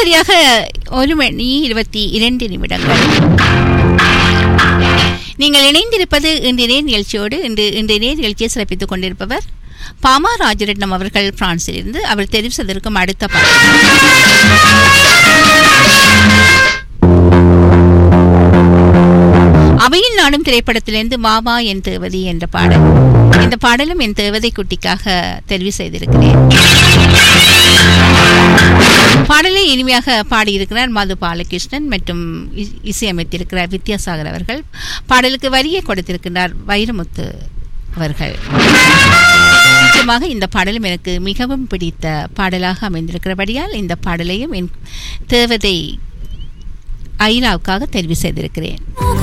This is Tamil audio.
சரியாக ஒரு மணி இருபத்தி இரண்டு நிமிடங்கள் நீங்கள் இணைந்திருப்பது இன்றைய நிகழ்ச்சியோடு இன்று இன்றைய நிகழ்ச்சியை சிறப்பித்துக் கொண்டிருப்பவர் பாமா ராஜரட்னம் அவர்கள் பிரான்சிலிருந்து அவர் தெரிவு செய்திருக்கும் அடுத்த பாடல் அவையில் நாடும் திரைப்படத்திலிருந்து மாமா என் தேவதி என்ற பாடல் இந்த பாடலும் என் தேவதை குட்டிக்காக தெரிவு செய்திருக்கிறேன் பாடலை இனிமையாக பாடியிருக்கிறார் மது பாலகிருஷ்ணன் மற்றும் இ- இசையமைத்திருக்கிறார் வித்யாசாகர் அவர்கள் பாடலுக்கு வரியை கொடுத்திருக்கிறார் வைரமுத்து அவர்கள் நிச்சயமாக இந்த பாடலும் எனக்கு மிகவும் பிடித்த பாடலாக அமைந்திருக்கிறபடியால் இந்த பாடலையும் என் தேவதை ஐராவுக்காக தெரிவு செய்திருக்கிறேன்